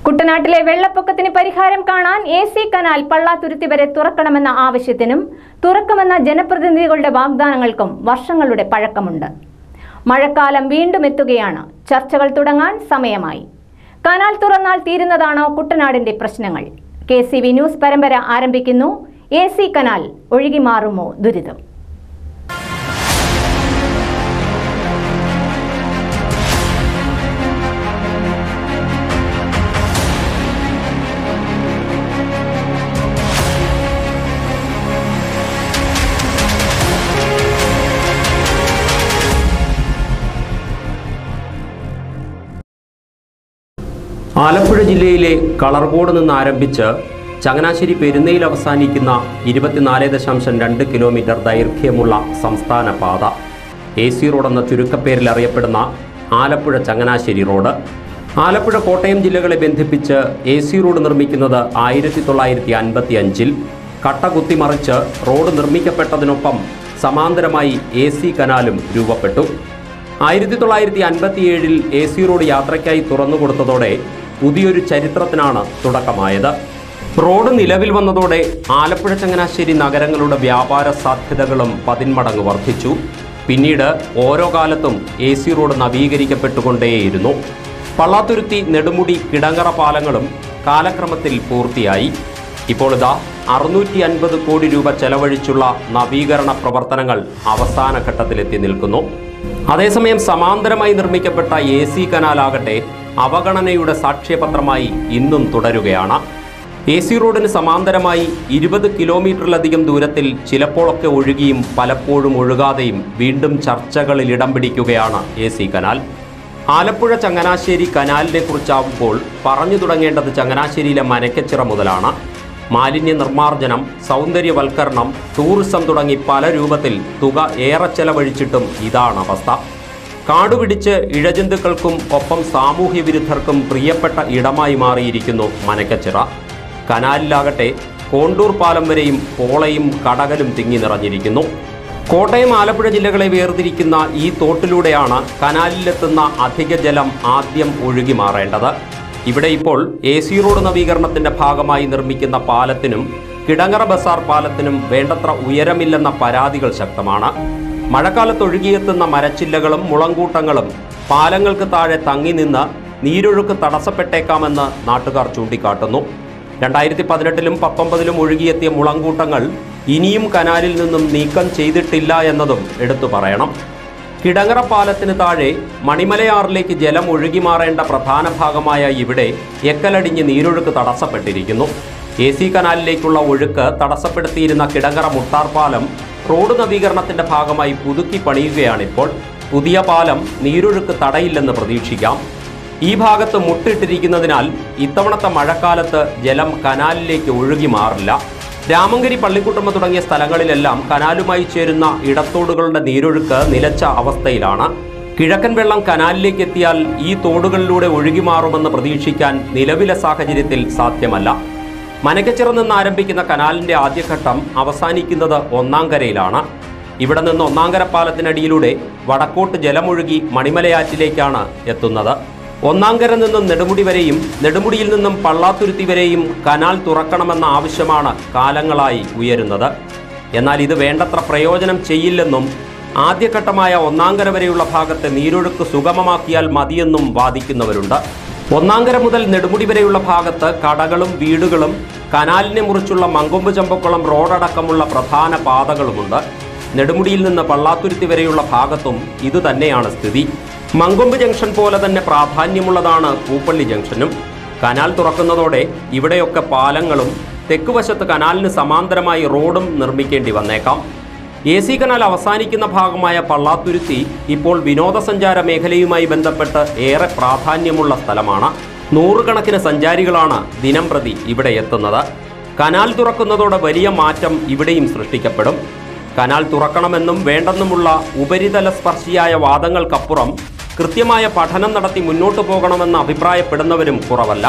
കുട്ടനാട്ടിലെ വെള്ളപ്പൊക്കത്തിന് പരിഹാരം കാണാൻ എ സി കനാൽ പള്ളാത്തുരുത്തി വരെ തുറക്കണമെന്ന ആവശ്യത്തിനും തുറക്കുമെന്ന ജനപ്രതിനിധികളുടെ വാഗ്ദാനങ്ങൾക്കും വർഷങ്ങളുടെ പഴക്കമുണ്ട് മഴക്കാലം വീണ്ടും എത്തുകയാണ് ചർച്ചകൾ തുടങ്ങാൻ സമയമായി കനാൽ തുറന്നാൽ തീരുന്നതാണോ കുട്ടനാടിന്റെ പ്രശ്നങ്ങൾ കെ സി വി ന്യൂസ് പരമ്പര ആരംഭിക്കുന്നു എ സി കനാൽ ഒഴുകി മാറുമോ ദുരിതം ആലപ്പുഴ ജില്ലയിലെ കളർകോട് നിന്ന് ആരംഭിച്ച് ചങ്ങനാശ്ശേരി പെരുന്നയിൽ അവസാനിക്കുന്ന ഇരുപത്തിനാല് ദശാംശം രണ്ട് കിലോമീറ്റർ ദൈർഘ്യമുള്ള സംസ്ഥാന പാത എ സി റോഡ് എന്ന ചുരുക്കപ്പേരിൽ അറിയപ്പെടുന്ന ആലപ്പുഴ ചങ്ങനാശ്ശേരി റോഡ് ആലപ്പുഴ കോട്ടയം ജില്ലകളെ ബന്ധിപ്പിച്ച് എ സി റോഡ് നിർമ്മിക്കുന്നത് ആയിരത്തി തൊള്ളായിരത്തി അൻപത്തി അഞ്ചിൽ കട്ട കുത്തിമറിച്ച് റോഡ് നിർമ്മിക്കപ്പെട്ടതിനൊപ്പം സമാന്തരമായി എ സി കനാലും രൂപപ്പെട്ടു ആയിരത്തി തൊള്ളായിരത്തി അൻപത്തിയേഴിൽ എ സി റോഡ് യാത്രയ്ക്കായി തുറന്നുകൊടുത്തതോടെ പുതിയൊരു ചരിത്രത്തിനാണ് തുടക്കമായത് റോഡ് നിലവിൽ വന്നതോടെ ആലപ്പുഴ ചങ്ങനാശ്ശേരി നഗരങ്ങളുടെ വ്യാപാര സാധ്യതകളും പതിന്മടങ്ങ് വർദ്ധിച്ചു പിന്നീട് ഓരോ കാലത്തും എ സി റോഡ് നവീകരിക്കപ്പെട്ടുകൊണ്ടേയിരുന്നു പള്ളാത്തുരുത്തി നെടുമുടി കിടങ്ങറ പാലങ്ങളും കാലക്രമത്തിൽ പൂർത്തിയായി ഇപ്പോൾ ഇതാ അറുന്നൂറ്റി അൻപത് കോടി രൂപ ചെലവഴിച്ചുള്ള നവീകരണ പ്രവർത്തനങ്ങൾ അവസാന ഘട്ടത്തിലെത്തി നിൽക്കുന്നു അതേസമയം സമാന്തരമായി നിർമ്മിക്കപ്പെട്ട എ സി കനാലാകട്ടെ അവഗണനയുടെ സാക്ഷ്യപത്രമായി ഇന്നും തുടരുകയാണ് എ സി റോഡിന് സമാന്തരമായി ഇരുപത് കിലോമീറ്ററിലധികം ദൂരത്തിൽ ചിലപ്പോഴൊക്കെ ഒഴുകിയും പലപ്പോഴും ഒഴുകാതെയും വീണ്ടും ചർച്ചകളിൽ ഇടം പിടിക്കുകയാണ് A C canal Alappuzha Changanassery കനാലിനെ കുറിച്ചാവുമ്പോൾ പറഞ്ഞു തുടങ്ങേണ്ടത് ചങ്ങനാശ്ശേരിയിലെ മനക്കച്ചിറ മുതലാണ് മാലിന്യ നിർമ്മാർജ്ജനം സൗന്ദര്യവൽക്കരണം ടൂറിസം തുടങ്ങി പല രൂപത്തിൽ തുക ഏറെ ചെലവഴിച്ചിട്ടും ഇതാണ് അവസ്ഥ കാടുപിടിച്ച് ഇഴജന്തുക്കൾക്കും ഒപ്പം സാമൂഹ്യ വിരുദ്ധർക്കും പ്രിയപ്പെട്ട ഇടമായി മാറിയിരിക്കുന്നു മനക്കച്ചിറ കനാലിലാകട്ടെ കോണ്ടൂർ പാലം വരെയും പോളയും കടകലും തിങ്ങി നിറഞ്ഞിരിക്കുന്നു കോട്ടയം ആലപ്പുഴ ജില്ലകളെ വേർതിരിക്കുന്ന ഈ തോട്ടിലൂടെയാണ് കനാലിലെത്തുന്ന അധിക ജലം ആദ്യം ഒഴുകി മാറേണ്ടത് ഇവിടെ ഇപ്പോൾ എ സി റോഡ് നവീകരണത്തിന്റെ ഭാഗമായി നിർമ്മിക്കുന്ന പാലത്തിനും കിടങ്ങറ ബസാർ പാലത്തിനും വേണ്ടത്ര ഉയരമില്ലെന്ന പരാതികൾ ശക്തമാണ് മഴക്കാലത്ത് ഒഴുകിയെത്തുന്ന മരച്ചില്ലകളും മുളങ്കൂട്ടങ്ങളും പാലങ്ങൾക്ക് താഴെ തങ്ങി നിന്ന് നീരൊഴുക്ക് തടസ്സപ്പെട്ടേക്കാമെന്ന് നാട്ടുകാർ ചൂണ്ടിക്കാട്ടുന്നു രണ്ടായിരത്തി പതിനെട്ടിലും പത്തൊമ്പതിലും ഒഴുകിയെത്തിയ മുളങ്കൂട്ടങ്ങൾ ഇനിയും കനാലിൽ നിന്നും നീക്കം ചെയ്തിട്ടില്ല എന്നതും എടുത്തു പറയണം കിടങ്ങറ പാലത്തിന് താഴെ മണിമലയാറിലേക്ക് ജലം ഒഴുകി മാറേണ്ട പ്രധാന ഭാഗമായ ഇവിടെ എക്കലടിഞ്ഞ് നീരൊഴുക്ക് തടസ്സപ്പെട്ടിരിക്കുന്നു എ സി കനാലിലേക്കുള്ള ഒഴുക്ക് തടസ്സപ്പെടുത്തിയിരുന്ന കിടങ്ങറ മുട്ടാർ പാലം റോഡ് നവീകരണത്തിന്റെ ഭാഗമായി പുതുക്കി പണിയുകയാണിപ്പോൾ പുതിയ പാലം നീരൊഴുക്ക് തടയില്ലെന്ന് പ്രതീക്ഷിക്കാം ഈ ഭാഗത്ത് മുട്ടിട്ടിരിക്കുന്നതിനാൽ ഇത്തവണത്തെ മഴക്കാലത്ത് ജലം കനാലിലേക്ക് ഒഴുകി മാറില്ല രാമങ്കരി പള്ളിക്കുട്ടമ്മ തുടങ്ങിയ സ്ഥലങ്ങളിലെല്ലാം കനാലുമായി ചേരുന്ന ഇടത്തോടുകളുടെ നീരൊഴുക്ക് നിലച്ച അവസ്ഥയിലാണ് കിഴക്കൻ വെള്ളം കനാലിലേക്ക് എത്തിയാൽ ഈ തോടുകളിലൂടെ ഒഴുകി മാറുമെന്ന് പ്രതീക്ഷിക്കാൻ നിലവിലെ സാഹചര്യത്തിൽ സാധ്യമല്ല മനക്കച്ചിറ നിന്ന് ആരംഭിക്കുന്ന കനാലിന്റെ ആദ്യഘട്ടം അവസാനിക്കുന്നത് ഒന്നാംകരയിലാണ് ഇവിടെ നിന്ന് ഒന്നാംകര പാലത്തിനടിയിലൂടെ വടക്കോട്ട് ജലമൊഴുകി മണിമലയാറ്റിലേക്കാണ് എത്തുന്നത് ഒന്നാംകര നിന്നും നെടുമുടി വരെയും നെടുമുടിയിൽ നിന്നും പള്ളാത്തുരുത്തി വരെയും കനാൽ തുറക്കണമെന്ന ആവശ്യമാണ് കാലങ്ങളായി ഉയരുന്നത് എന്നാൽ ഇത് വേണ്ടത്ര പ്രയോജനം ചെയ്യില്ലെന്നും ആദ്യഘട്ടമായ ഒന്നാംകര വരെയുള്ള ഭാഗത്തെ നീരൊഴുക്ക് സുഗമമാക്കിയാൽ മതിയെന്നും വാദിക്കുന്നവരുണ്ട് ഒന്നാംകര മുതൽ നെടുമുടി വരെയുള്ള ഭാഗത്ത് കടകളും വീടുകളും കനാലിനെ മുറിച്ചുള്ള മങ്കൊമ്പ് ചമ്പക്കുളം റോഡടക്കമുള്ള പ്രധാന പാതകളുമുണ്ട് നെടുമുടിയിൽ നിന്ന് പള്ളാത്തുരുത്തി വരെയുള്ള ഭാഗത്തും ഇതുതന്നെയാണ് സ്ഥിതി മങ്കൊമ്പ് ജംഗ്ഷൻ പോലെ തന്നെ പ്രാധാന്യമുള്ളതാണ് പൂപ്പള്ളി ജംഗ്ഷനും കനാൽ തുറക്കുന്നതോടെ ഇവിടെയൊക്കെ പാലങ്ങളും തെക്കുവശത്ത് കനാലിന് സമാന്തരമായി റോഡും നിർമ്മിക്കേണ്ടി വന്നേക്കാം എ സി കനാൽ അവസാനിക്കുന്ന ഭാഗമായ പള്ളാത്തുരുത്തി ഇപ്പോൾ വിനോദസഞ്ചാര മേഖലയുമായി ബന്ധപ്പെട്ട് ഏറെ പ്രാധാന്യമുള്ള സ്ഥലമാണ് നൂറുകണക്കിന് സഞ്ചാരികളാണ് ദിനം പ്രതി ഇവിടെ എത്തുന്നത് കനാൽ തുറക്കുന്നതോടെ വലിയ മാറ്റം ഇവിടെയും സൃഷ്ടിക്കപ്പെടും കനാൽ തുറക്കണമെന്നും വേണ്ടെന്നുമുള്ള ഉപരിതല സ്പർശിയായ വാദങ്ങൾക്കപ്പുറം കൃത്യമായ പഠനം നടത്തി മുന്നോട്ടു പോകണമെന്ന് അഭിപ്രായപ്പെടുന്നവരും കുറവല്ല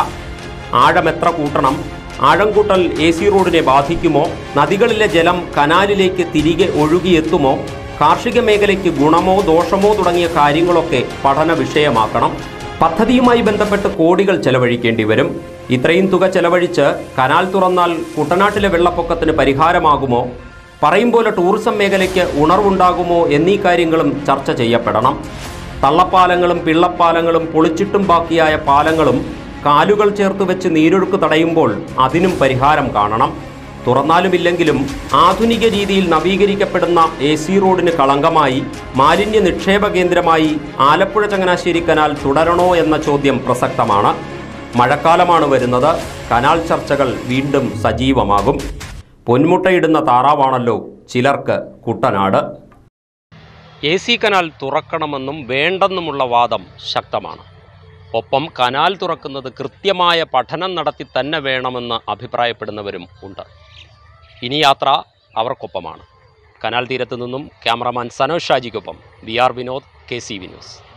ആഴം എത്ര കൂട്ടണം ആഴം കൂട്ടൽ എ സി റോഡിനെ ബാധിക്കുമോ നദികളിലെ ജലം കനാലിലേക്ക് തിരികെ ഒഴുകിയെത്തുമോ കാർഷിക മേഖലയ്ക്ക് ഗുണമോ ദോഷമോ തുടങ്ങിയ കാര്യങ്ങളൊക്കെ പഠന വിഷയമാക്കണം പദ്ധതിയുമായി ബന്ധപ്പെട്ട് കോടികൾ ചെലവഴിക്കേണ്ടി വരും ഇത്രയും തുക ചെലവഴിച്ച് കനാൽ തുറന്നാൽ കുട്ടനാട്ടിലെ വെള്ളപ്പൊക്കത്തിന് പരിഹാരമാകുമോ പറയും പോലെ ടൂറിസം മേഖലയ്ക്ക് ഉണർവുണ്ടാകുമോ എന്നീ കാര്യങ്ങളും ചർച്ച ചെയ്യപ്പെടണം തള്ളപ്പാലങ്ങളും പിള്ളപ്പാലങ്ങളും പൊളിച്ചിട്ടും ബാക്കിയായ പാലങ്ങളും കാലുകൾ ചേർത്ത് വെച്ച് നീരൊഴുക്ക് തടയുമ്പോൾ അതിനും പരിഹാരം കാണണം തുറന്നാലുമില്ലെങ്കിലും ആധുനിക രീതിയിൽ നവീകരിക്കപ്പെടുന്ന എ സി റോഡിന് കളങ്കമായി മാലിന്യ നിക്ഷേപ കേന്ദ്രമായി ആലപ്പുഴ ചങ്ങനാശ്ശേരി കനാൽ തുടരണോ എന്ന ചോദ്യം പ്രസക്തമാണ് മഴക്കാലമാണ് വരുന്നത് കനാൽ ചർച്ചകൾ വീണ്ടും സജീവമാകും പൊന്മുട്ടയിടുന്ന താറാവാണല്ലോ ചിലർക്ക് കുട്ടനാട് എ സി കനാൽ തുറക്കണമെന്നും വേണ്ടെന്നുമുള്ള വാദം ശക്തമാണ് ഒപ്പം കനാൽ തുറക്കുന്നത് കൃത്യമായ പഠനം നടത്തി തന്നെ വേണമെന്ന് അഭിപ്രായപ്പെടുന്നവരും ഉണ്ട് ഇനി യാത്ര അവർക്കൊപ്പമാണ് കനാൽ തീരത്തു നിന്നും ക്യാമറമാൻ സനോജ് ഷാജിക്കൊപ്പം V R Vinod K C V news